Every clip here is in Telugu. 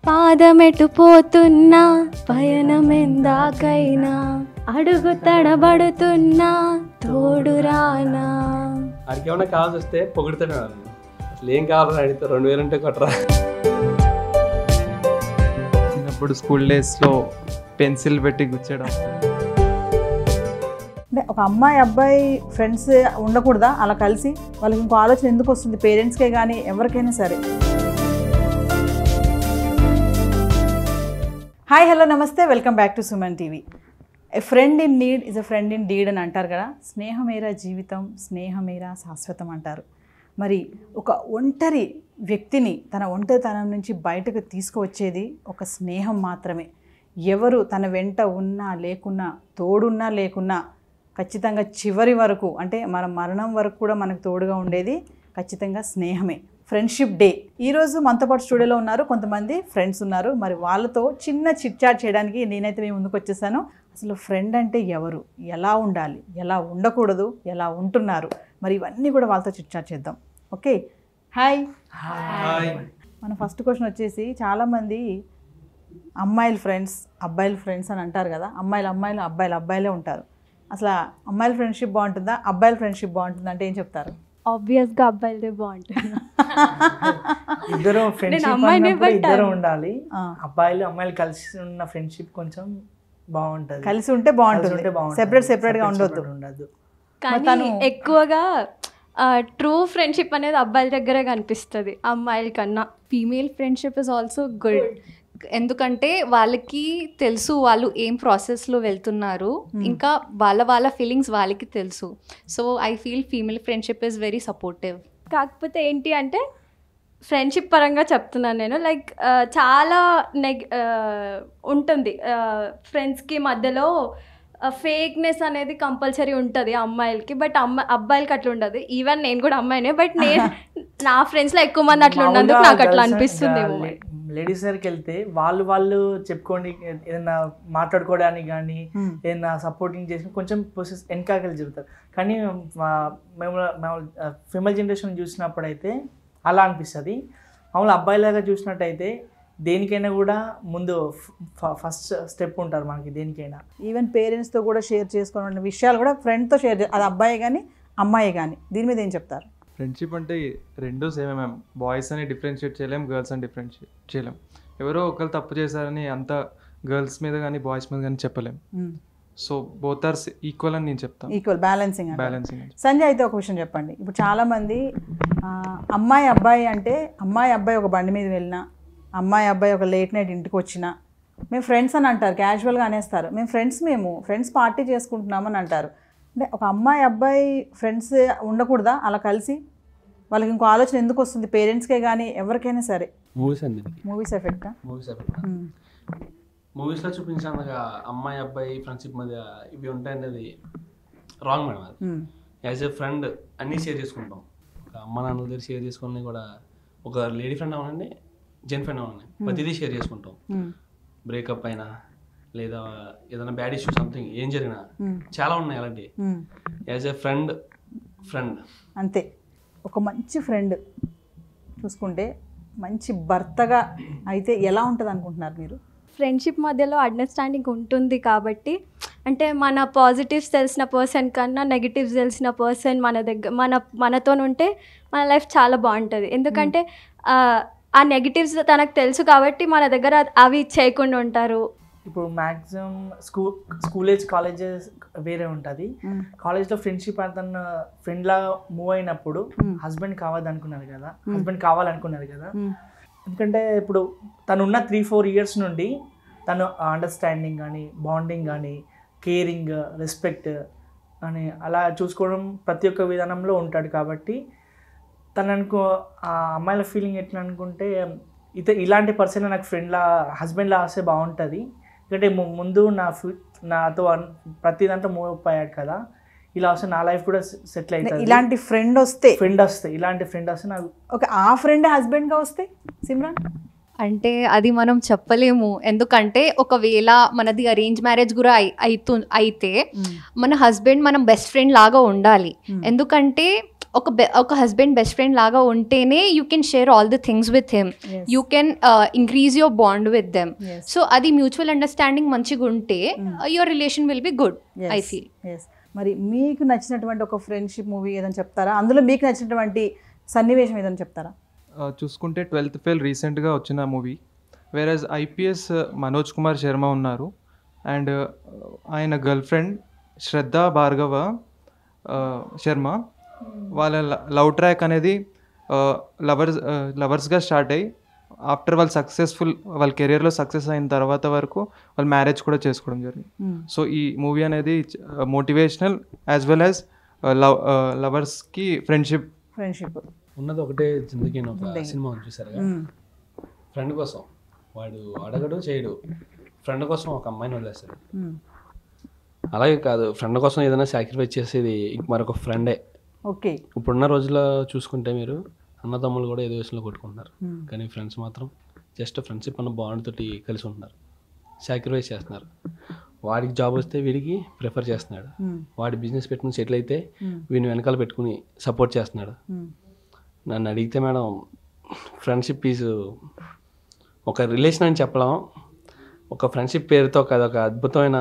పాదమెటు పోతున్నా పయనమెందాకైనా అడుగు తడబడుతున్నా తోడు రానా వాడికి ఏమైనా కావాల్సి వస్తే పొగిడితేనే వాడిని అసలు ఏం కావాలని అడిగితే రెండు వేలు ఉంటే కొట్టరా చిన్నప్పుడు స్కూల్ డేస్లో పెన్సిల్ పెట్టి గుచ్చడం అంటే ఒక అమ్మాయి అబ్బాయి ఫ్రెండ్స్ ఉండకూడదా అలా కలిసి వాళ్ళకి ఇంకో ఆలోచన ఎందుకు వస్తుంది పేరెంట్స్కే కానీ ఎవరికైనా సరే హాయ్ హలో నమస్తే welcome back to Suman TV a friend in need is a friend indeed అని అంటారు కదా స్నేహమేరా జీవితం స్నేహమేరా శాశ్వతం అంటారు మరి ఒక ఒంటరి వ్యక్తిని తన ఒంటరితనం నుంచి బయటకు తీసుకువచ్చేది ఒక స్నేహం మాత్రమే ఎవరు తన వెంట ఉన్నా లేకున్నా తోడున్నా లేకున్నా ఖచ్చితంగా చివరి వరకు అంటే మన మరణం వరకు కూడా మనకు తోడుగా ఉండేది ఖచ్చితంగా స్నేహమే ఫ్రెండ్షిప్ డే ఈరోజు మనతో పాటు స్టూడియోలో ఉన్నారు కొంతమంది ఫ్రెండ్స్ ఉన్నారు మరి వాళ్ళతో చిన్న చిట్ చాట్ చేయడానికి నేనైతే మేము ముందుకు వచ్చేసాను అసలు ఫ్రెండ్ అంటే ఎవరు ఎలా ఉండాలి ఎలా ఉండకూడదు ఎలా ఉంటున్నారు మరి ఇవన్నీ కూడా వాళ్ళతో చిట్ చాట్ చేద్దాం ఓకే హాయ్ మన ఫస్ట్ క్వశ్చన్ వచ్చేసి చాలామంది అమ్మాయిల ఫ్రెండ్స్ అబ్బాయిల ఫ్రెండ్స్ అని అంటారు కదా అమ్మాయిలు అమ్మాయిలు అబ్బాయిలు అబ్బాయిలే ఉంటారు అసలు అమ్మాయిల ఫ్రెండ్షిప్ బాగుంటుందా అబ్బాయిల ఫ్రెండ్షిప్ బాగుంటుందా అంటే ఏం చెప్తారు ఆబ్వియస్గా అబ్బాయిలదే బాగుంటుంది ఇద్దరు ఫ్రెండ్షిప్ అమ్మాయినే అన్నప్పుడు but- ఇద్దరు ఉండాలి ఆ. అబ్బాయిలు అమ్మాయిలు కలిసి ఉన్న ఫ్రెండ్షిప్ కొంచెం బాగుంటది కలిసి ఉంటే కలిసి బాగుంటుంది ఉంటే బాగుంటది. సెపరేట్ సెపరేట్గా Separate ఉండొద్దు separate ఉండొద్దు కానీ తను- ఎక్కువగా ట్రూ ఫ్రెండ్షిప్ అనేది అబ్బాయిల దగ్గరే కనిపిస్తుంది అమ్మాయిల కన్నా female friendship is also good ఎందుకంటే వాళ్ళకి తెలుసు వాళ్ళు ఏం ప్రాసెస్లో వెళ్తున్నారు ఇంకా వాళ్ళ వాళ్ళ ఫీలింగ్స్ వాళ్ళకి తెలుసు so I feel female friendship is very supportive కాకపోతే ఏంటి అంటే ఫ్రెండ్షిప్ పరంగా చెప్తున్నాను నేను లైక్ చాలా నెగ్ ఉంటుంది ఫ్రెండ్స్కి మధ్యలో ఫేక్నెస్ అనేది కంపల్సరీ ఉంటుంది అమ్మాయిలకి బట్ అమ్మ అబ్బాయిలకి అట్లా ఉండదు ఈవెన్ నేను కూడా అమ్మాయినే బట్ నేను నా ఫ్రెండ్స్లో ఎక్కువ మంది అట్లా ఉన్నందుకు నాకు అట్లా అనిపిస్తుంది ఏమో మరి. లేడీస్ దగ్గరికి వెళ్తే వాళ్ళు వాళ్ళు చెప్పుకోండి ఏదైనా మాట్లాడుకోవడానికి కానీ Hmm. ఏదైనా సపోర్టింగ్ చేసి కొంచెం ప్రొసెస్ వెనకాకలు చెబుతారు కానీ మా- మేము మేము ఫిమేల్ జనరేషన్ చూసినప్పుడైతే అలా అనిపిస్తుంది మామూలు అబ్బాయిలాగా చూసినట్టయితే దేనికైనా కూడా ముందు ఫస్ట్ స్టెప్ ఉంటారు మనకి దేనికైనా ఈవెన్ పేరెంట్స్తో కూడా షేర్ చేసుకోవాలన్న విషయాలు కూడా ఫ్రెండ్తో షేర్ చే అది అబ్బాయి కానీ అమ్మాయి కానీ దీని మీద ఏం చెప్తారు ఫ్రెండ్షిప్ అంటే రెండు సేమే మ్యామ్ బాయ్స్ అని డిఫరెన్షియేట్ చేయలేం గర్ల్స్ అని డిఫరెన్షియేట్ చేయలేం ఎవరో ఒకరు తప్పు చేశారని అంత గర్ల్స్ మీద కానీ బాయ్స్ మీద కానీ చెప్పలేం సో బోత్ ఆర్ ఈక్వల్ అని నేను చెప్తాను ఈక్వల్ బ్యాలెన్సింగ్ అంటే బ్యాలెన్సింగ్ సంజయ్ అయితే ఒక విషయం చెప్పండి ఇప్పుడు చాలామంది ఆ, అమ్మాయి అబ్బాయి అంటే అమ్మాయి అబ్బాయి ఒక బండి మీద వెళ్ళినా అమ్మాయి అబ్బాయి ఒక లేట్ నైట్ ఇంటికి వచ్చినా మేము ఫ్రెండ్స్ అని అంటారు క్యాజువల్గా అనేస్తారు మేము ఫ్రెండ్స్ మేము ఫ్రెండ్స్ పార్టీ చేసుకుంటున్నామని అంటారు అంటే ఒక అమ్మాయి అబ్బాయి ఫ్రెండ్స్ ఉండకూడదా అలా కలిసి వాళ్ళకి ఇంకో ఆలోచన ఎందుకు వస్తుంది పేరెంట్స్కే కానీ ఎవరికైనా సరే మూవీస్ అండి మూవీస్ ఎఫెక్టా మూవీస్ మూవీస్లో చూపించినందుగా అమ్మాయి అబ్బాయి ఫ్రెండ్షిప్ మధ్య ఇవి ఉంటాయనేది రాంగ్ మేడం అది యాజ్ ఎ ఫ్రెండ్ అన్నీ షేర్ చేసుకుంటాం ఒక అమ్మ నాన్న దగ్గర షేర్ చేసుకుని కూడా ఒక లేడీ ఫ్రెండ్ అవ్వనండి జెన్ ఫ్రెండ్ అవ్వనండి ప్రతిదీ షేర్ చేసుకుంటాం బ్రేకప్ అయినా లేదా ఏదైనా బ్యాడ్ ఇష్యూ సంథింగ్ ఏం జరిగినా చాలా ఉన్నాయి అలాంటివి యాజ్ ఎ ఫ్రెండ్ ఫ్రెండ్ అంతే ఒక మంచి ఫ్రెండ్ చూసుకుంటే మంచి భర్తగా అయితే ఎలా ఉంటుంది అనుకుంటున్నారు మీరు ఫ్రెండ్షిప్ మధ్యలో అండర్స్టాండింగ్ ఉంటుంది కాబట్టి అంటే మన పాజిటివ్స్ తెలిసిన పర్సన్ కన్నా నెగిటివ్స్ తెలిసిన పర్సన్ మన దగ్గర మన మనతో ఉంటే మన లైఫ్ చాలా బాగుంటుంది ఎందుకంటే ఆ, ఆ నెగిటివ్స్ తనకు తెలుసు కాబట్టి మన దగ్గర అవి చేయకుండా ఉంటారు ఇప్పుడు maximum school school age colleges వేరే ఉంటుంది కాలేజ్లో ఫ్రెండ్షిప్ అతను ఫ్రెండ్ లాగా మూవ్ అయినప్పుడు హస్బెండ్ కావద్దు అనుకున్నారు కదా హస్బెండ్ కావాలనుకున్నారు కదా ఎందుకంటే ఇప్పుడు తను ఉన్న త్రీ ఫోర్ ఇయర్స్ నుండి తను అండర్స్టాండింగ్ కానీ బాండింగ్ కానీ కేరింగ్ రెస్పెక్ట్ అని అలా చూసుకోవడం ప్రతి ఒక్క విధానంలో ఉంటాడు కాబట్టి తను అనుకో ఆ అమ్మాయిల ఫీలింగ్ ఎట్లా అనుకుంటే ఇత ఇలాంటి పర్సన్ నాకు ఫ్రెండ్లా హస్బెండ్లా వస్తే బాగుంటుంది ఎందుకంటే ము- ముందు నా ఫ్యూ నాతో అన్- ప్రతి దాంట్లో మూవ్ అప్ అయ్యాడు కదా ఇలా వస్తే నా లైఫ్ కూడా సెటిల్ అవుతుంది ఇలాంటి ఫ్రెండ్ వస్తే ఫ్రెండ్ వస్తే ఇలాంటి ఫ్రెండ్ వస్తే నాకు ఓకే ఆ ఫ్రెండ్ హస్బెండ్గా వస్తే సిమ్రాన్ అంటే అది మనం చెప్పలేము ఎందుకంటే ఒకవేళ మనది అరేంజ్ మ్యారేజ్ కూడా అయి- అయితు అయితే మన హస్బెండ్ మనం బెస్ట్ ఫ్రెండ్ లాగా ఉండాలి ఎందుకంటే ఒక బె ఒక హస్బెండ్ బెస్ట్ ఫ్రెండ్ లాగా ఉంటేనే you can share all the things with him Yes. You can increase your bond with them Yes. So అది మ్యూచువల్ అండర్స్టాండింగ్ మంచిగా ఉంటే your relation will be good I feel yes మరి మీకు నచ్చినటువంటి ఒక ఫ్రెండ్షిప్ మూవీ ఏదైనా చెప్తారా అందులో మీకు నచ్చినటువంటి సన్నివేశం ఏదైనా చెప్తారా ఆ, చూసుకుంటే ట్వెల్త్ ఫెయిల్ రీసెంట్గా వచ్చిన మూవీ వేరేజ్ ఐపీఎస్ మనోజ్ కుమార్ శర్మ ఉన్నారు అండ్ ఆయన గర్ల్ ఫ్రెండ్ శ్రద్ధ భార్గవ ఆ, శర్మ వాళ్ళ లవ్ ట్రాక్ అనేది లవర్స్ లవర్స్గా స్టార్ట్ అయ్యి ఆఫ్టర్ వాళ్ళు సక్సెస్ఫుల్ వాళ్ళ కెరియర్లో సక్సెస్ అయిన తర్వాత వరకు వాళ్ళు మ్యారేజ్ కూడా చేసుకోవడం జరిగింది సో ఈ మూవీ అనేది motivational as well as love లవర్స్కి ఫ్రెండ్షిప్ ఫ్రెండ్షిప్ ఉన్నది ఒకటే జిందగీ అని ఒక సినిమా ఉంది చూసారుగా ఫ్రెండ్ కోసం వాడు అడగడు చేయడు ఫ్రెండ్ కోసం ఒక అమ్మాయిని వదిలేస్తాడు అలాగే కాదు ఫ్రెండ్ కోసం ఏదైనా సాక్రిఫైస్ చేసేది ఇంక మరొక ఫ్రెండే ఓకే ఇప్పుడున్న రోజుల్లో చూసుకుంటే మీరు అన్నదమ్ములు కూడా ఏదో విషయంలో కొట్టుకుంటున్నారు కానీ ఫ్రెండ్స్ మాత్రం జస్ట్ ఫ్రెండ్షిప్ అన్న బాండ్ తోటి కలిసి ఉంటున్నారు సాక్రిఫైస్ చేస్తున్నారు వాడికి జాబ్ వస్తే వీడికి ప్రిఫర్ చేస్తున్నాడు వాడి బిజినెస్ పెట్టుకుని సెటిల్ అయితే వీడిని వెనకాల పెట్టుకుని సపోర్ట్ చేస్తున్నాడు నన్ను అడిగితే మేడం ఫ్రెండ్షిప్ ఈజ్ ఒక రిలేషన్ అని చెప్పలేం ఒక ఫ్రెండ్షిప్ పేరుతో ఒక అదొక అద్భుతమైన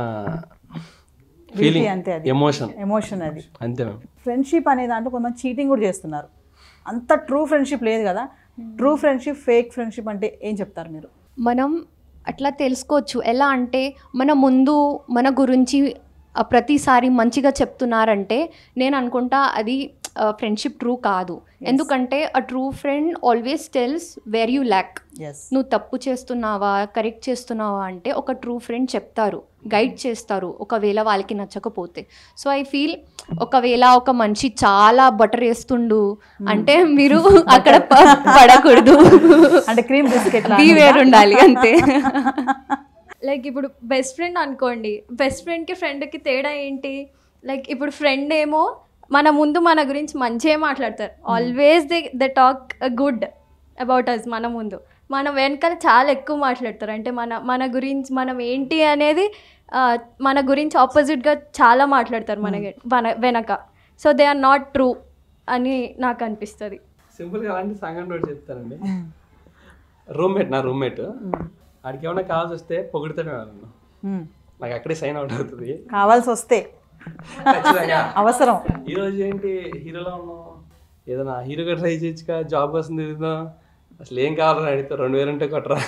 ఫీలింగ్ అంతే అది. ఎమోషన్ ఎమోషన్ అది అంతే మ్యామ్ ఫ్రెండ్షిప్ అనే దాంట్లో కొంతమంది చీటింగ్ కూడా చేస్తున్నారు అంత ట్రూ ఫ్రెండ్షిప్ లేదు కదా ట్రూ ఫ్రెండ్షిప్ ఫేక్ ఫ్రెండ్షిప్ అంటే ఏం చెప్తారు మీరు మనం అట్లా తెలుసుకోవచ్చు ఎలా అంటే మన ముందు మన గురించి ఆ, ప్రతిసారి మంచిగా చెప్తున్నారంటే నేను అనుకుంటా అది ఫ్రెండ్షిప్ ట్రూ కాదు ఎందుకంటే a true friend always tells where you lack yes నువ్వు తప్పు చేస్తున్నావా కరెక్ట్ చేస్తున్నావా అంటే ఒక ట్రూ ఫ్రెండ్ చెప్తారు గైడ్ చేస్తారు ఒకవేళ వాళ్ళకి నచ్చకపోతే సో ఐ ఫీల్ ఒకవేళ ఒక మనిషి చాలా బటర్ వేస్తుండు అంటే మీరు అక్కడ ప- పడకూడదు అంటే క్రీమ్ బిస్కెట్ బీ వేరు ఉండాలి అంతే లైక్ ఇప్పుడు బెస్ట్ ఫ్రెండ్ అనుకోండి బెస్ట్ ఫ్రెండ్కి ఫ్రెండ్కి తేడా ఏంటి లైక్ ఇప్పుడు ఫ్రెండ్ ఏమో మన ముందు మన గురించి మంచిగా మాట్లాడతారు always they they talk good about us మన ముందు మన వెనకాల చాలా ఎక్కువ మాట్లాడతారు అంటే మన మన గురించి మనం ఏంటి అనేది ఆ, మన గురించి ఆపోజిట్గా చాలా మాట్లాడతారు మన మన వెనక so they are not true అని నాకు అనిపిస్తుంది సింపుల్గా అలాంటి సంఘటన ఒకటి చెప్తానండి రూమ్మేట్ నా రూమ్మేట్ ఆడికి ఏమైనా కావాల్సి వస్తే పొగిడితేనే నన్ను నాకు అక్కడే సైన్ అవుట్ అవుతుంది కావాల్సి వస్తే ఖచ్చితంగా అవసరం ఈ రోజు ఏంటి హీరోలో ఉన్నావు ఏదైనా హీరోగా ట్రై చేయొచ్చుగా జాబ్ కోసం తిరుగుతాం అసలు ఏం కావాలని అడిగితే రెండు వేలు ఉంటే కొట్టరా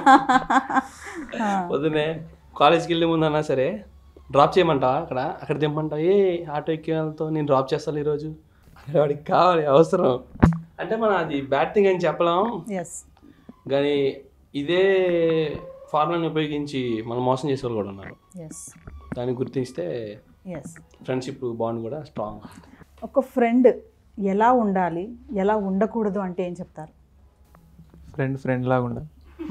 పొద్దునే కాలేజ్కి వెళ్ళే ముందు అన్నా సరే డ్రాప్ చేయమంటావా అక్కడ అక్కడ దింపమంటావా ఏ ఆటో ఎక్కి వెళ్తావు నేను డ్రాప్ చేస్తాను ఈరోజు అరే వాడికి కావాలి అవసరం అంటే మనం అది బ్యాడ్ థింగ్ అని చెప్పలేం ఎస్ కానీ ఇదే ఫార్ములాని ఉపయోగించి మనం మోసం చేసే వాళ్ళు కూడా ఉన్నారు ఎస్ దాన్ని గుర్తిస్తే ఎస్ ఫ్రెండ్షిప్ బాండ్ కూడా స్ట్రాంగ్ ఒక ఫ్రెండ్ ఎలా ఉండాలి ఎలా ఉండకూడదు అంటే ఏం చెప్తారు ఫ్రెండ్ ఫ్రెండ్ లాగా ఉండాలి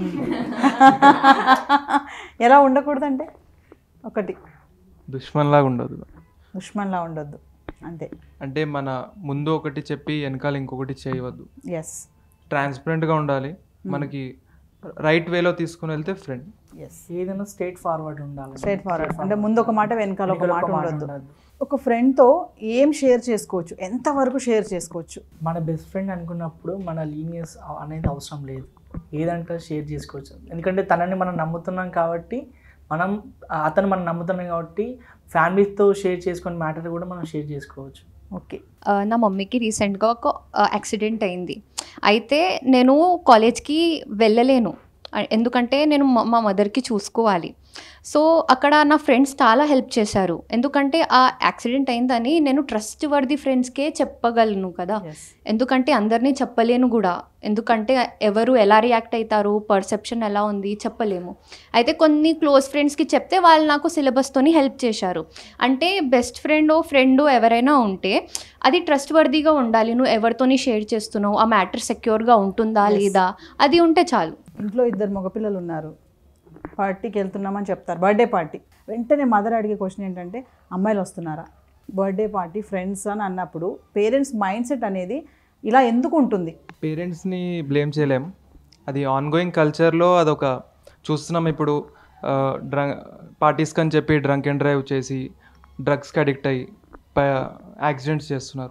ఎలా ఉండకూడదు అంటే ఒకటి దుష్మన్ లాగా ఉండదు దుష్మన్లా ఉండొద్దు అంతే అంటే మన ముందు ఒకటి చెప్పి వెనకాల ఇంకొకటి చేయవద్దు ఎస్ ట్రాన్స్పరెంట్గా ఉండాలి మనకి రైట్ వేలో తీసుకుని వెళ్తే ఫ్రెండ్ ఎస్ ఏదైనా స్ట్రేట్ ఫార్వర్డ్ ఉండాలి స్ట్రైట్ ఫార్వర్డ్ అంటే ముందు ఒక మాట వెనకాల ఒక వెనకాల మాట ఒక మాట ఉండొద్దు ఉండొద్దు. ఒక ఫ్రెండ్తో ఏం షేర్ చేసుకోవచ్చు ఎంతవరకు షేర్ చేసుకోవచ్చు మన బెస్ట్ ఫ్రెండ్ అనుకున్నప్పుడు మన లీనియస్ అనేది అవసరం లేదు ఏదంటే షేర్ చేసుకోవచ్చు ఎందుకంటే తనని మనం నమ్ముతున్నాం కాబట్టి మనం ఆ, అతను మనం నమ్ముతున్నాం కాబట్టి ఫ్యామిలీతో షేర్ చేసుకునే మ్యాటర్ కూడా మనం షేర్ చేసుకోవచ్చు ఓకే ఆ, నా మమ్మీకి రీసెంట్గా ఒక యాక్సిడెంట్ అయింది అయితే నేను కాలేజ్కి వెళ్ళలేను ఆ, ఎందుకంటే నేను మా- మా మదర్కి చూసుకోవాలి సో అక్కడ నా ఫ్రెండ్స్ చాలా హెల్ప్ చేశారు ఎందుకంటే ఆ యాక్సిడెంట్ అయిందని నేను ట్రస్ట్ వర్ది ఫ్రెండ్స్కే చెప్పగలను కదా ఎస్ ఎందుకంటే అందరినీ చెప్పలేను కూడా ఎందుకంటే ఎవరు ఎలా రియాక్ట్ అవుతారు పర్సెప్షన్ ఎలా ఉంది చెప్పలేము అయితే కొన్ని క్లోజ్ ఫ్రెండ్స్కి చెప్తే వాళ్ళు నాకు సిలబస్తోని హెల్ప్ చేశారు అంటే బెస్ట్ ఫ్రెండ్ ఫ్రెండ్ ఎవరైనా ఉంటే అది ట్రస్ట్ వర్దీగా ఉండాలి నువ్వు ఎవరితోని షేర్ చేస్తున్నావు ఆ మ్యాటర్ సెక్యూర్గా ఉంటుందా లేదా అది ఉంటే చాలు ఇంట్లో ఇద్దరు మగపిల్లలు ఉన్నారు పార్టీకి వెళ్తున్నామని చెప్తారు బర్త్డే పార్టీ వెంటనే మదర్ అడిగే క్వశ్చన్ ఏంటంటే అమ్మాయిలు వస్తున్నారా బర్త్డే పార్టీ ఫ్రెండ్స్ అని అన్నప్పుడు పేరెంట్స్ మైండ్ సెట్ అనేది ఇలా ఎందుకు ఉంటుంది పేరెంట్స్ని బ్లేమ్ చేయలేం అది ఆన్ గోయింగ్ కల్చర్లో అదొక చూస్తున్నాం ఇప్పుడు డ్రంక్ పార్టీస్కి అని చెప్పి డ్రంక్ అండ్ డ్రైవ్ చేసి డ్రగ్స్కి అడిక్ట్ అయ్యి యాక్సిడెంట్స్ చేస్తున్నారు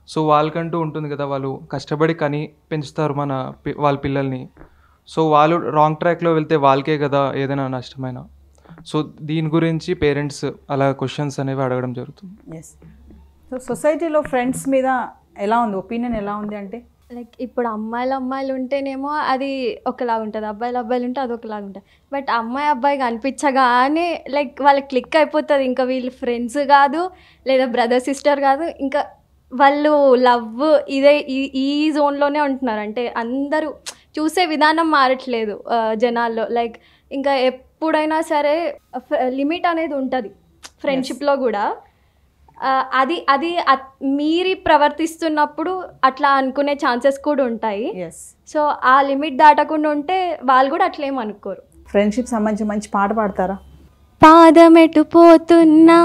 సో వాళ్ళకంటూ ఉంటుంది కదా వాళ్ళు కష్టపడి కని పెంచుతారు మన పి- వాళ్ళ పిల్లల్ని సో వాళ్ళు రాంగ్ ట్రాక్లో వెళ్తే వాళ్ళకే కదా ఏదైనా నష్టమైనా సో దీని గురించి పేరెంట్స్ అలా క్వశ్చన్స్ అనేవి అడగడం జరుగుతుంది ఎస్ సో సొసైటీలో ఫ్రెండ్స్ మీద ఎలా ఉంది ఒపీనియన్ ఎలా ఉంది అంటే లైక్ ఇప్పుడు అమ్మాయిలు అమ్మాయిలు ఉంటేనేమో అది ఒకలా ఉంటుంది అబ్బాయిలు అబ్బాయిలు ఉంటే అది ఒకలాగా ఉంటుంది బట్ అమ్మాయి అబ్బాయి కనిపించగానే లైక్ వాళ్ళకి క్లిక్ అయిపోతుంది ఇంకా వీళ్ళు ఫ్రెండ్స్ కాదు లేదా బ్రదర్ సిస్టర్ కాదు ఇంకా వాళ్ళు లవ్ ఇదే ఈ- ఈ జోన్లోనే ఉంటున్నారు అంటే అందరూ చూసే విధానం మారట్లేదు ఆ, జనాల్లో లైక్ ఇంకా ఎప్పుడైనా సరే లిమిట్ అనేది ఉంటుంది ఫ్రెండ్షిప్లో కూడా ఆ, అది అది అత్- మీరి ప్రవర్తిస్తున్నప్పుడు అట్లా అనుకునే ఛాన్సెస్ కూడా ఉంటాయి ఎస్ సో ఆ లిమిట్ దాటకుండా ఉంటే వాళ్ళు కూడా అట్లేం అనుకోరు ఫ్రెండ్షిప్ సంబంధించి మంచి పాట పాడతారా పాదమెటు పోతున్నా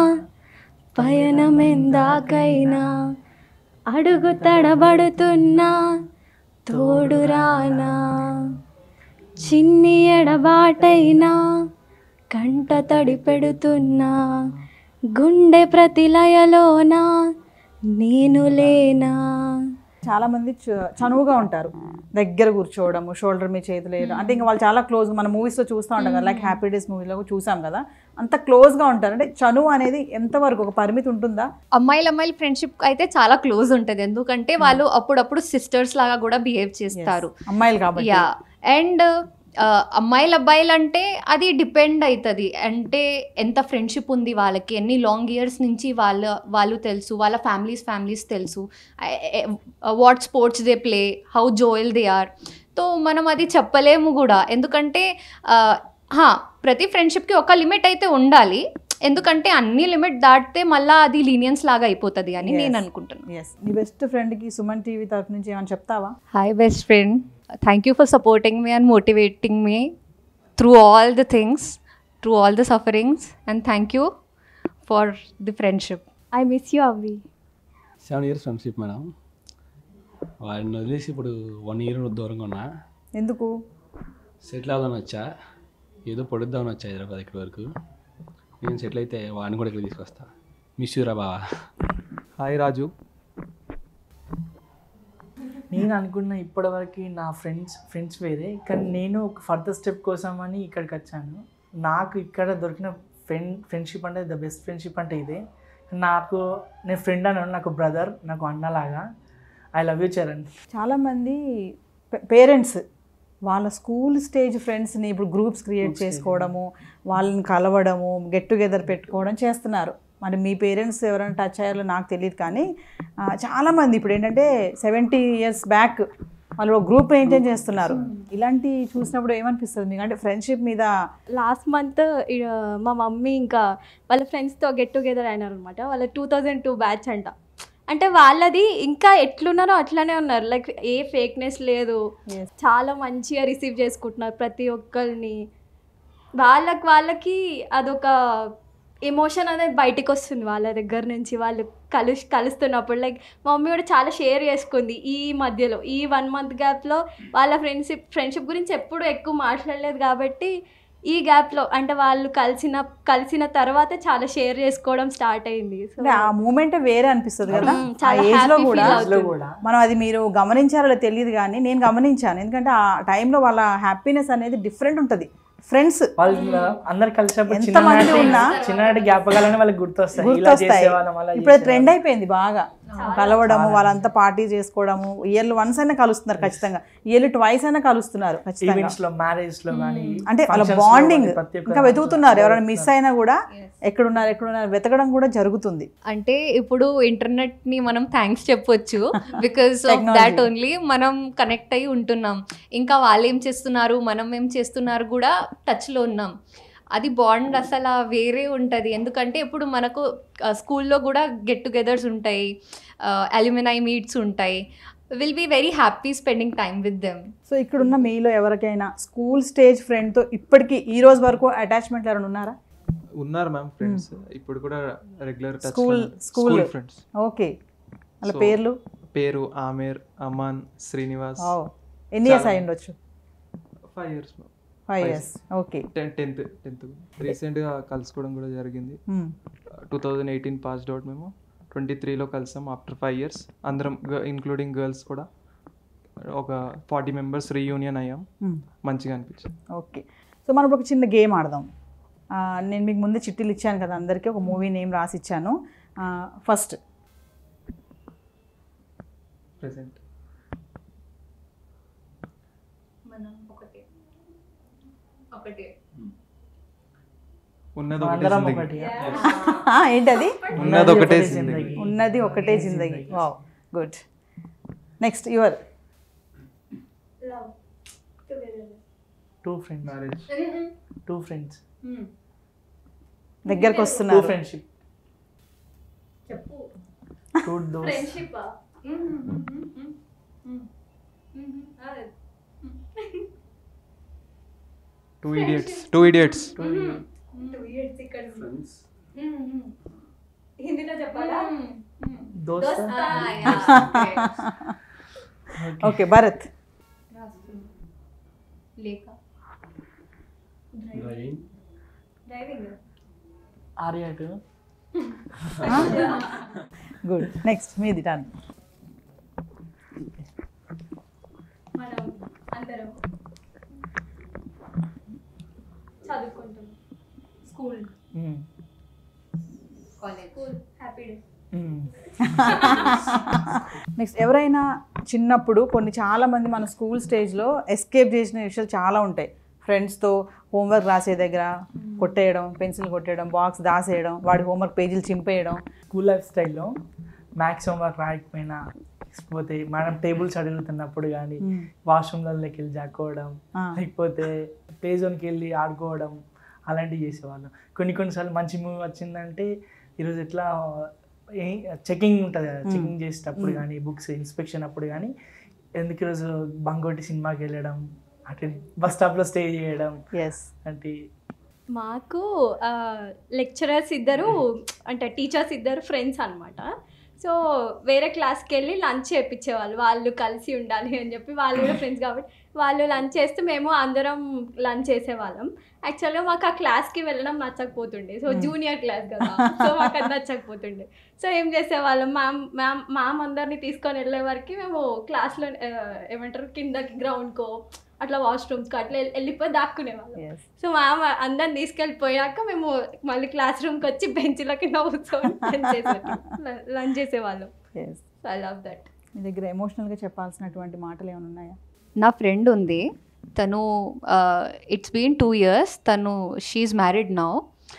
పయనమెందాకైనా అడుగు తడబడుతున్నా తోడురానా చిన్ని ఎడబాటైనా కంట తడి పెడుతున్నా గుండె ప్రతిలయలోన నేను లేనా చాలా మంది చ- చనువుగా ఉంటారు దగ్గర కూర్చోవడము షోల్డర్ మీద చేతులు వేయడం అంటే ఇంకా వాళ్ళు చాలా క్లోజ్ మన మూవీస్లో చూస్తూ ఉంటాం కదా లైక్ హ్యాపీ డేస్ మూవీలో చూసాం కదా అంత క్లోజ్గా ఉంటారు అంటే చనువు అనేది ఎంతవరకు ఒక పరిమితి ఉంటుందా అమ్మాయిలు అమ్మాయిలు ఫ్రెండ్షిప్ అయితే చాలా క్లోజ్ ఉంటుంది ఎందుకంటే వాళ్ళు అప్పుడప్పుడు సిస్టర్స్ లాగా కూడా బిహేవ్ చేస్తారు అమ్మాయిలు కాబట్టి యా అండ్ అమ్మాయిలు అబ్బాయిలు అంటే అది డిపెండ్ అవుతుంది అంటే ఎంత ఫ్రెండ్షిప్ ఉంది వాళ్ళకి ఎన్ని లాంగ్ ఇయర్స్ నుంచి వాళ్ళ వాళ్ళు తెలుసు వాళ్ళ ఫ్యామిలీస్ ఫ్యామిలీస్ తెలుసు what sports they play how jovial they are so మనం అది చెప్పలేము కూడా ఎందుకంటే ఆ, హా, ప్రతి ఫ్రెండ్షిప్కి ఒక లిమిట్ అయితే ఉండాలి ఎందుకంటే అన్ని లిమిట్ దాటితే మళ్ళీ అది లీనియన్స్ లాగా అయిపోతుంది అని నేను అనుకుంటున్నాను ఎస్ నీ బెస్ట్ ఫ్రెండ్కి సుమన్ టీవీ తరఫు నుంచి ఏమైనా చెప్తావా Hi, best friend. Thank you for supporting me and motivating me through all the things, through all the sufferings, and thank you for the friendship. I miss you అవి సెవెన్ ఇయర్స్ ఫ్రెండ్షిప్ మేడం వాడిని వదిలేసి ఇప్పుడు వన్ ఇయర్ దూరంగా ఉన్నా ఎందుకు సెటిల్ అవుదామని వచ్చా ఏదో పొడుద్దామని వచ్చా హైదరాబాద్ ఇక్కడి వరకు నేను సెటిల్ అయితే వాడిని కూడా ఇక్కడ తీసుకొస్తా మిస్ యూరా బావా హాయ్ రాజు నేను అనుకున్న ఇప్పటివరకు నా ఫ్రెండ్స్ ఫ్రెండ్స్ వేరే కానీ నేను ఒక ఫర్దర్ స్టెప్ కోసం అని ఇక్కడికి వచ్చాను నాకు ఇక్కడ దొరికిన ఫ్రెండ్ ఫ్రెండ్షిప్ అంటే ద బెస్ట్ ఫ్రెండ్షిప్ అంటే ఇదే నాకు నేను ఫ్రెండ్ అన్నాను నాకు బ్రదర్ నాకు అన్నలాగా ఐ లవ్ యూ చరణ్ చాలామంది పేరెంట్స్ వాళ్ళ స్కూల్ స్టేజ్ ఫ్రెండ్స్ని ఇప్పుడు గ్రూప్స్ క్రియేట్ చేసుకోవడము వాళ్ళని కలవడము గెట్ టుగెదర్ పెట్టుకోవడం చేస్తున్నారు మరి మీ పేరెంట్స్ ఎవరైనా టచ్ అయ్యారో నాకు తెలియదు కానీ ఆ, చాలామంది ఇప్పుడు ఏంటంటే సెవెంటీ ఇయర్స్ బ్యాక్ వాళ్ళు ఒక గ్రూప్ మెయింటైన్ చేస్తున్నారు ఇలాంటి చూసినప్పుడు ఏమనిపిస్తుంది మీకు అంటే ఫ్రెండ్షిప్ మీద లాస్ట్ మంత్ మా మమ్మీ ఇంకా వాళ్ళ ఫ్రెండ్స్తో గెట్ టుగెదర్ అయినారు అనమాట వాళ్ళ టూ థౌజండ్ టూ బ్యాచ్ అంట అంటే వాళ్ళది ఇంకా ఎట్లున్నారో అట్లానే ఉన్నారు లైక్ ఏ ఫేక్నెస్ లేదు Yes. చాలా మంచిగా రిసీవ్ చేసుకుంటున్నారు ప్రతి ఒక్కరిని వాళ్ళకి వాళ్ళకి అదొక ఎమోషన్ అనేది బయటికి వస్తుంది వాళ్ళ దగ్గర నుంచి వాళ్ళు కలు కలుస్తున్నప్పుడు లైక్ మా మమ్మీ కూడా చాలా షేర్ చేసుకుంది ఈ మధ్యలో ఈ వన్ మంత్ గ్యాప్లో వాళ్ళ ఫ్రెండ్షిప్ ఫ్రెండ్షిప్ గురించి ఎప్పుడు ఎక్కువ మాట్లాడలేదు కాబట్టి ఈ గ్యాప్లో అంటే వాళ్ళు కలిసిన కలిసిన తర్వాత చాలా షేర్ చేసుకోవడం స్టార్ట్ అయింది సో అంటే ఆ మూమెంటే వేరే అనిపిస్తుంది కదా మ్మ్, ఆ చాలా ఏజ్ లో happy కూడా feel లో అవుతుంది. కూడా మనం అది మీరు గమనించారో లేదో తెలియదు కానీ నేను గమనించాను ఎందుకంటే ఆ టైంలో వాళ్ళ హ్యాపీనెస్ అనేది డిఫరెంట్ ఉంటుంది ఫ్రెండ్స్ వాళ్ళు అందరు కలిసినప్పుడు ఎంత చిన్ననాటి మంది ఉన్నా చిన్ననాటి జ్ఞాపకాలని వాళ్ళకి గుర్తొస్తాయి ఇలా గుర్తొస్తాయి చేసేవాళ్ళం అలా ఇప్పుడు ట్రెండ్ అయిపోయింది బాగా కలవడము వాళ్ళంతా పార్టీ చేసుకోవడము ఇయర్లు వన్స్ అయినా కలుస్తున్నారు ఖచ్చితంగా ఇయర్లు ట్వైస్ అయినా కలుస్తున్నారు ఖచ్చితంగా ఈవెంట్స్ లో మ్యారేజ్ లో కానీ అంటే వాళ్ళ బాండింగ్ ఇంకా వెతుకుతున్నారు ఎవరైనా మిస్ అయినా కూడా ఎక్కడున్నారు ఎక్కడున్నారు వెతకడం కూడా జరుగుతుంది అంటే ఇప్పుడు ఇంటర్నెట్ ని మనం థ్యాంక్స్ చెప్పొచ్చు బికాస్ ఆఫ్ దాట్ ఓన్లీ మనం కనెక్ట్ అయి ఉంటున్నాం ఇంకా వాళ్ళు ఏం చేస్తున్నారు మనం ఏం చేస్తున్నారు కూడా టచ్ లో ఉన్నాం అది బాండ్ అసలు వేరే ఉంటుంది ఎందుకంటే ఇప్పుడు మనకు స్కూల్లో కూడా గెట్ టుగెదర్స్ ఉంటాయి అల్యూమినై మీట్స్ ఉంటాయి will be very happy spending time with them so ఇక్కడున్న మీలో ఎవరికైనా స్కూల్ స్టేజ్ ఫ్రెండ్తో ఇప్పటికీ ఈ రోజు వరకు అటాచ్మెంట్ ఎవరైనా ఉన్నారా ఉన్నారు మ్యామ్ ఫ్రెండ్స్ ఇప్పుడు కూడా regular touch School- school. Friends okay వాళ్ళ So, పేర్లు పేరు ఆమేర్ అమాన్ శ్రీనివాస్ ఓ ఎన్ని ఇయర్స్ అయి ఉండొచ్చు five years five years okay ten tenth tenth రీసెంట్గా కలుసుకోవడం కూడా జరిగింది two thousand eighteen passed out మేము ట్వంటీ త్రీలో కలిసాం ఆఫ్టర్ ఫైవ్ ఇయర్స్ అందరం ఇంక్లూడింగ్ గర్ల్స్ కూడా ఒక ఫార్టీ మెంబర్స్ రీయూనియన్ అయ్యాం Hmm. మంచిగా అనిపించింది ఓకే సో మనం ఇప్పుడు ఒక చిన్న గేమ్ ఆడదాం ఆ, నేను మీకు ముందే చిట్టీలు ఇచ్చాను కదా అందరికీ ఒక మూవీ నేమ్ రాసి ఇచ్చాను ఫస్ట్ ప్రెసెంట్ మనం ఒకటే ఒకటే ఉన్నది ఒకటే అందరం జిందగీ. ఒకటి ఏంటది ఉన్నది ఒకటే జిందగీ ఉన్నది ఒకటే జిందగీ wow good next your two friends marriage two friends దగ్గరకు టూ వస్తున్నారు ఫ్రెండ్షిప్ చెప్పు టూ దోస్ friendship two idiots two idiots ఇక్కడ ఫ్రెండ్స్ హిందీలో చెప్పాలా దోస్త్ ఓకే భరత్ లేక driving driving Arya two good next మీది టర్న్ మనం అందరం చదువుకుంటాం school college school happy day next ఎవరైనా చిన్నప్పుడు కొన్ని చాలా మంది మన స్కూల్ స్టేజ్లో ఎస్కేప్ చేసిన విషయాలు చాలా ఉంటాయి ఫ్రెండ్స్తో హోంవర్క్ రాసే దగ్గర కొట్టేయడం పెన్సిల్ కొట్టేయడం బాక్స్ దాసేయడం వాడి హోంవర్క్ పేజీలు చింపేయడం స్కూల్ లైఫ్ స్టైల్లో మ్యాథ్స్ హోంవర్క్ రాయకపోయినా లేకపోతే మనం టేబుల్స్ అడుగుతున్నప్పుడు కానీ వాష్రూమ్లలోకి వెళ్ళి జాక్కోవడం ఆ. లేకపోతే ప్లే జోన్కి వెళ్ళి ఆడుకోవడం అలాంటివి చేసేవాళ్ళం కొన్ని కొన్నిసార్లు మంచి మూవీ వచ్చిందంటే ఈరోజు ఎట్లా చెకింగ్ ఉంటుంది కదా చెకింగ్ చేసేటప్పుడు కానీ బుక్స్ ఇన్స్పెక్షన్ అప్పుడు కానీ ఎందుకు ఈరోజు బంగోటి సినిమాకి వెళ్ళడం అటు బస్ స్టాప్లో స్టే చేయడం ఎస్ అంటే మాకు లెక్చరర్స్ ఇద్దరు అంటే టీచర్స్ ఇద్దరు ఫ్రెండ్స్ అనమాట సో వేరే క్లాస్కి వెళ్ళి లంచ్ చేయించేవాళ్ళు వాళ్ళు కలిసి ఉండాలి అని చెప్పి వాళ్ళు కూడా ఫ్రెండ్స్ కాబట్టి వాళ్ళు లంచ్ చేస్తే మేము అందరం లంచ్ చేసేవాళ్ళం యాక్చువల్గా మాకు ఆ క్లాస్కి వెళ్ళడం నచ్చకపోతుండే సో జూనియర్ క్లాస్ కదా సో మాకు అది నచ్చకపోతుండే సో ఏం చేసేవాళ్ళం మ్యామ్ మ్యామ్ మ్యామ్ అందరినీ తీసుకొని వెళ్ళే వరకు మేము క్లాస్లో ఏమంటారు కిందకి గ్రౌండ్కో అట్లా వాష్రూమ్స్కో అట్లా వెళ్ళి- వెళ్ళిపోయి దాక్కునేవాళ్ళం ఎస్ సో మ్యామ్ అందరిని తీసుకెళ్ళిపోయాక మేము మళ్ళీ క్లాస్ రూమ్కి వచ్చి బెంచ్ల కింద కూర్చొని లంచ్ చేసేవాళ్ళం yes so I love that మీ దగ్గర ఎమోషనల్గా చెప్పాల్సినటువంటి మాటలు ఏమైనా ఉన్నాయా నా ఫ్రెండ్ ఉంది తను ఇట్స్ బీన్ టూ ఇయర్స్ తను she's married now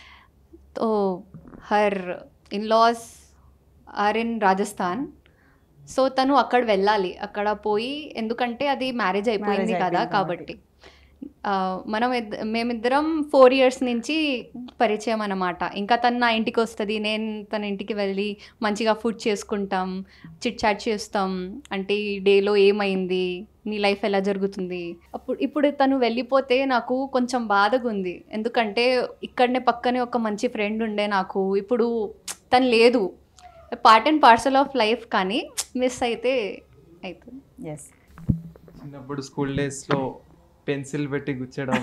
so her in laws are in Rajasthan so తను అక్కడ వెళ్ళాలి అక్కడ పోయి ఎందుకంటే అది మ్యారేజ్ అయిపోయింది కదా అయిపోయింది కాబట్టి ఆ, మనం ఇద్ద- మేమిద్దరం ఫోర్ ఇయర్స్ నుంచి పరిచయం అన్నమాట ఇంకా తను నా ఇంటికి వస్తుంది నేను తన ఇంటికి వెళ్ళి మంచిగా ఫుడ్ చేసుకుంటాం చిట్ చాట్ చేస్తాం అంటే ఈ డేలో ఏమైంది నీ లైఫ్ ఎలా జరుగుతుంది అప్పుడు ఇప్పుడు తను వెళ్ళిపోతే నాకు కొంచెం బాధగా ఉంది ఎందుకంటే ఇక్కడనే పక్కనే ఒక మంచి ఫ్రెండ్ ఉండే నాకు ఇప్పుడు తను లేదు part and parcel of life కానీ మిస్ అయితే అవుతుంది ఎస్ చిన్నప్పుడు స్కూల్ డేస్లో పెన్సిల్ పెట్టి గుచ్చడం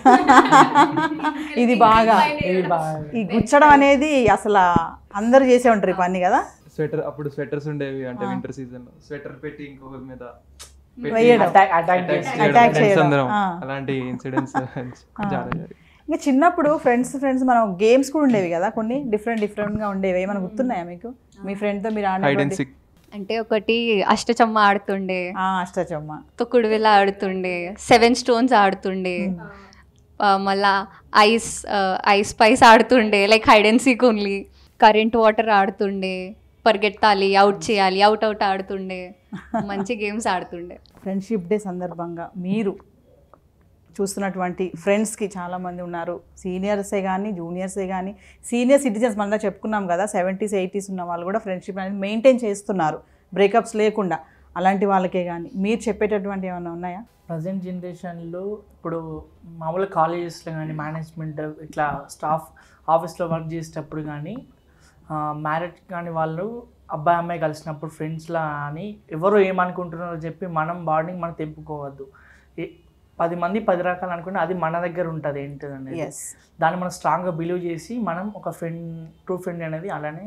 ఇది బాగా ఇది బాగా ఈ గుచ్చడం అనేది అసలు అందరూ చేసే ఉంటారు ఈ పని కదా స్వెటర్ అప్పుడు స్వెటర్స్ ఉండేవి అంటే వింటర్ సీజన్లో స్వెటర్ పెట్టి ఇంకొకరి మీద పెట్టి వేయడం. అటాక్ అటాక్ attack చేసి చేయడం, Attack friends చేయడం. అందరం ఆ. అలాంటి ఇన్సిడెంట్స్ చాలా జరిగాయి ఇంకా చిన్నప్పుడు ఫ్రెండ్స్ ఫ్రెండ్స్ మనం గేమ్స్ కూడా ఉండేవి కదా కొన్ని డిఫరెంట్ డిఫరెంట్గా ఉండేవి ఏమైనా గుర్తున్నాయా మీకు మీ ఫ్రెండ్తో మీరు హైడ్ అండ్ ఆడిన సిక్ అంటే ఒకటి అష్టచమ్మ ఆడుతుండే అష్టచమ్మ తొక్కుడు విల్ల ఆడుతుండే సెవెన్ స్టోన్స్ ఆడుతుండే ఆ, మళ్ళా ఐస్ ఐస్ స్పైస్ ఆడుతుండే like hide and seek only current water ఆడుతుండే పరిగెత్తాలి అవుట్ చేయాలి అవుట్ అవుట్ ఆడుతుండే మంచి గేమ్స్ ఆడుతుండే ఫ్రెండ్షిప్ డే సందర్భంగా మీరు చూస్తున్నటువంటి ఫ్రెండ్స్కి చాలామంది ఉన్నారు సీనియర్సే కానీ జూనియర్సే కానీ సీనియర్ సిటిజన్స్ మన చెప్పుకున్నాం కదా సెవెంటీస్ ఎయిటీస్ ఉన్న వాళ్ళు కూడా ఫ్రెండ్షిప్ అనేది మెయింటైన్ చేస్తున్నారు బ్రేకప్స్ లేకుండా అలాంటి వాళ్ళకే కానీ మీరు చెప్పేటటువంటి ఏమైనా ఉన్నాయా ప్రజెంట్ జనరేషన్లో ఇప్పుడు మామూలు కాలేజెస్లో కానీ మేనేజ్మెంట్ ఇట్లా స్టాఫ్ ఆఫీస్లో వర్క్ చేసేటప్పుడు కానీ మ్యారేజ్ కానీ వాళ్ళు అబ్బాయి అమ్మాయి కలిసినప్పుడు ఫ్రెండ్స్లా అని ఎవరు ఏమనుకుంటున్నారో చెప్పి మనం బాండింగ్ మనం తెంపుకోవద్దు ఏ- పది మంది పది రకాలు అనుకుంటే అది మన దగ్గర ఉంటుంది ఏంటిది అనేది ఎస్ దాన్ని మనం స్ట్రాంగ్గా బిలీవ్ చేసి మనం ఒక ఫ్రెండ్ ట్రూ ఫ్రెండ్ అనేది అలానే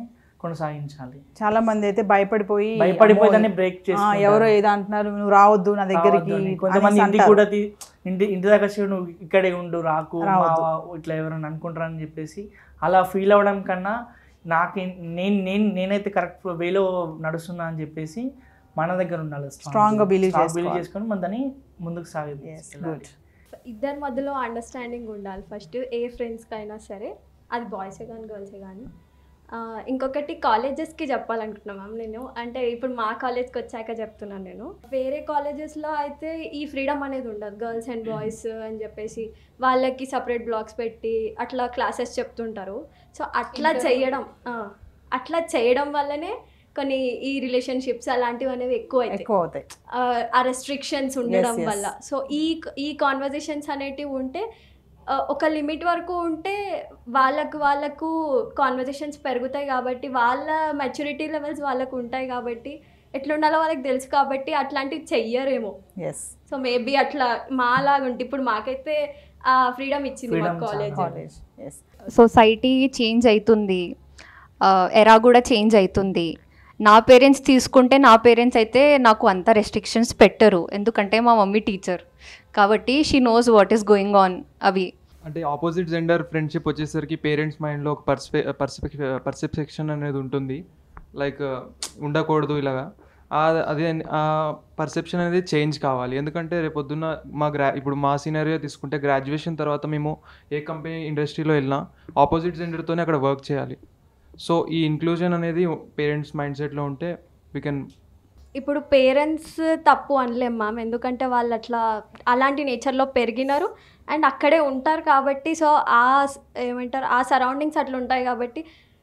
కొనసాగించాలి చాలా మంది అయితే భయపడిపోయి భయపడిపోయి అమ్మో, దాన్ని break ఆ, చేసుకుంటారు. ఎవరో ఏదో అంటున్నారు నువ్వు రావద్దు నా దగ్గరికి రావద్దు అని. కొంతమంది అనేసి ఇంటికి అంటారు. కూడా తీ- ఇంటి ఇంటి దగ్గర వచ్చి నువ్వు ఇక్కడే ఉండు రాకు రావద్దు. మావా, ఇట్లా ఎవరైనా అనుకుంటారని చెప్పేసి అలా ఫీల్ అవ్వడం కన్నా నాకు నేను నేను నేనైతే కరెక్ట్ వేలో నడుస్తున్నా అని చెప్పేసి మన దగ్గర ఉండాలి Strong గా believe బిలీవ్ చేసుకోవాలి. చేసుకొని మన దాన్ని ముందుకు సాగి Yes, good. ఇద్దరి మధ్యలో అండర్స్టాండింగ్ ఉండాలి ఫస్ట్ ఏ ఫ్రెండ్స్కి అయినా సరే అది బాయ్సే కానీ గర్ల్సే కానీ ఆ, ఇంకొకటి కాలేజెస్కి చెప్పాలనుకుంటున్నాం మ్యామ్ నేను అంటే ఇప్పుడు మా కాలేజ్కి వచ్చాక చెప్తున్నాను నేను వేరే కాలేజెస్లో అయితే ఈ ఫ్రీడమ్ అనేది ఉండదు గర్ల్స్ అండ్ బాయ్స్ అని చెప్పేసి వాళ్ళకి సపరేట్ బ్లాగ్స్ పెట్టి అట్లా క్లాసెస్ చెప్తుంటారు సో అట్లా చేయడం ఆ, అట్లా చేయడం వల్లనే కొన్ని ఈ రిలేషన్షిప్స్ అలాంటివి అనేవి ఎక్కువ అవుతాయి ఎక్కువ అవుతాయి ఆ, ఆ రెస్ట్రిక్షన్స్ ఉండడం yes. వల్ల సో ఈ ఈ కాన్వర్జేషన్స్ అనేటివి ఉంటే ఆ, ఒక లిమిట్ వరకు ఉంటే వాళ్ళకు వాళ్ళకు కాన్వర్జేషన్స్ పెరుగుతాయి కాబట్టి వాళ్ళ మెచ్యూరిటీ లెవెల్స్ వాళ్ళకు ఉంటాయి కాబట్టి ఎట్లా ఉండాలో వాళ్ళకి తెలుసు కాబట్టి అట్లాంటివి చెయ్యరేమో ఎస్ సో మేబీ అట్లా మాలాగా ఉంటే ఇప్పుడు మాకైతే ఆ ఫ్రీడమ్ ఇచ్చింది మా Freedom చాలా college college yes society change అవుతుంది ఎరా కూడా చేంజ్ అవుతుంది నా పేరెంట్స్ తీసుకుంటే నా పేరెంట్స్ అయితే నాకు అంత రెస్ట్రిక్షన్స్ పెట్టరు ఎందుకంటే మా మమ్మీ టీచర్ కాబట్టి she knows what is going on అవి అంటే ఆపోజిట్ జెండర్ ఫ్రెండ్షిప్ వచ్చేసరికి పేరెంట్స్ మైండ్లో ఒక పర్స్పె పర్స్పెక్ పర్సెప్షన్ అనేది ఉంటుంది లైక్ ఉండకూడదు ఇలాగా ఆ- అదే ఆ పర్సెప్షన్ అనేది చేంజ్ కావాలి ఎందుకంటే రేపొద్దున్న మా గ్రా ఇప్పుడు మా సీనరియో తీసుకుంటే గ్రాడ్యుయేషన్ తర్వాత మేము ఏ కంపెనీ ఇండస్ట్రీలో వెళ్ళినా ఆపోజిట్ జెండర్తోనే అక్కడ వర్క్ చేయాలి సో ఈ ఇంక్లూజన్ అనేది పేరెంట్స్ మైండ్ సెట్లో ఉంటే వీ కెన్ ఇప్పుడు పేరెంట్స్ తప్పు అనలేం మ్యామ్ ఎందుకంటే వాళ్ళు అట్లా అలాంటి నేచర్లో పెరిగినారు అండ్ అక్కడే ఉంటారు కాబట్టి సో ఆ స్- ఏమంటారు ఆ సరౌండింగ్స్ అట్లా ఉంటాయి కాబట్టి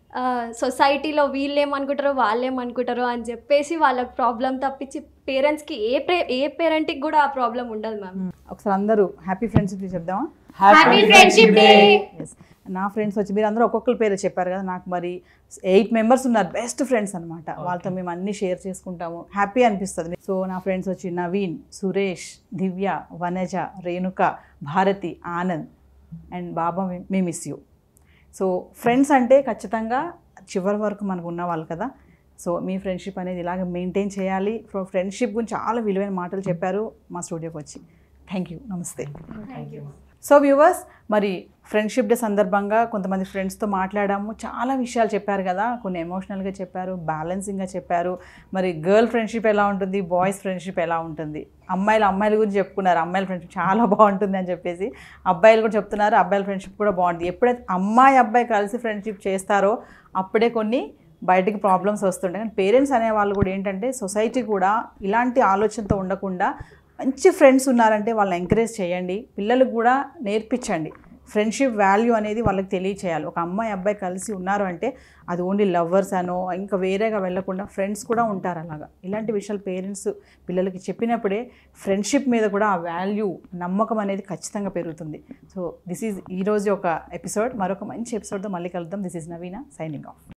సొసైటీలో వీళ్ళు ఏమనుకుంటారో వాళ్ళు ఏమనుకుంటారో అని చెప్పేసి వాళ్ళకి ప్రాబ్లం తప్పించి పేరెంట్స్కి ఏ ప్రే ఏ పేరెంట్కి కూడా ఆ ప్రాబ్లం ఉండదు మ్యామ్ ఒకసారి అందరూ హ్యాపీ ఫ్రెండ్షిప్ చెప్దామా హ్యాపీ ఫ్రెండ్షిప్ డే ఎస్ నా ఫ్రెండ్స్ వచ్చి మీరు అందరూ ఒక్కొక్కరి పేరు చెప్పారు కదా నాకు మరి ఎయిట్ మెంబర్స్ ఉన్నారు బెస్ట్ ఫ్రెండ్స్ అనమాట వాళ్ళతో మేము అన్ని షేర్ చేసుకుంటాము హ్యాపీ అనిపిస్తుంది సో నా ఫ్రెండ్స్ వచ్చి Naveen Suresh Divya Vanaja Renuka Bharathi Anand and Baba may miss you so friends అంటే ఖచ్చితంగా చివరి వరకు మనకు ఉన్న వాళ్ళు కదా సో మీ ఫ్రెండ్షిప్ అనేది ఇలాగ మెయింటైన్ చేయాలి సో ఫ్రెండ్షిప్ గురించి చాలా విలువైన మాటలు చెప్పారు మా స్టూడియోకి వచ్చి థ్యాంక్ యూ నమస్తే సో వ్యూవర్స్ మరి ఫ్రెండ్షిప్ డే సందర్భంగా కొంతమంది ఫ్రెండ్స్తో మాట్లాడాము చాలా విషయాలు చెప్పారు కదా కొన్ని ఎమోషనల్గా చెప్పారు బ్యాలెన్సింగ్గా చెప్పారు మరి గర్ల్ ఫ్రెండ్షిప్ ఎలా ఉంటుంది బాయ్స్ ఫ్రెండ్షిప్ ఎలా ఉంటుంది అమ్మాయిలు అమ్మాయిల గురించి చెప్పుకున్నారు అమ్మాయిల ఫ్రెండ్షిప్ చాలా బాగుంటుంది అని చెప్పేసి అబ్బాయిలు కూడా చెప్తున్నారు అబ్బాయిల ఫ్రెండ్షిప్ కూడా బాగుంటుంది ఎప్పుడైతే అమ్మాయి అబ్బాయి కలిసి ఫ్రెండ్షిప్ చేస్తారో అప్పుడే కొన్ని బయటికి ప్రాబ్లమ్స్ వస్తుంటాయి కానీ పేరెంట్స్ అనే వాళ్ళు కూడా ఏంటంటే సొసైటీ కూడా ఇలాంటి ఆలోచనతో ఉండకుండా మంచి ఫ్రెండ్స్ ఉన్నారంటే వాళ్ళని ఎంకరేజ్ చేయండి పిల్లలకు కూడా నేర్పించండి ఫ్రెండ్షిప్ వాల్యూ అనేది వాళ్ళకి తెలియచేయాలి ఒక అమ్మాయి అబ్బాయి కలిసి ఉన్నారు అంటే అది ఓన్లీ లవ్వర్స్ అనో ఇంకా వేరేగా వెళ్ళకుండా ఫ్రెండ్స్ కూడా ఉంటారు అలాగా ఇలాంటి విషయాలు పేరెంట్స్ పిల్లలకి చెప్పినప్పుడే ఫ్రెండ్షిప్ మీద కూడా ఆ వాల్యూ నమ్మకం అనేది ఖచ్చితంగా పెరుగుతుంది సో దిస్ ఈజ్ ఈరోజు ఒక ఎపిసోడ్ మరొక మంచి ఎపిసోడ్తో మళ్ళీ కలుద్దాం this is Naveena signing of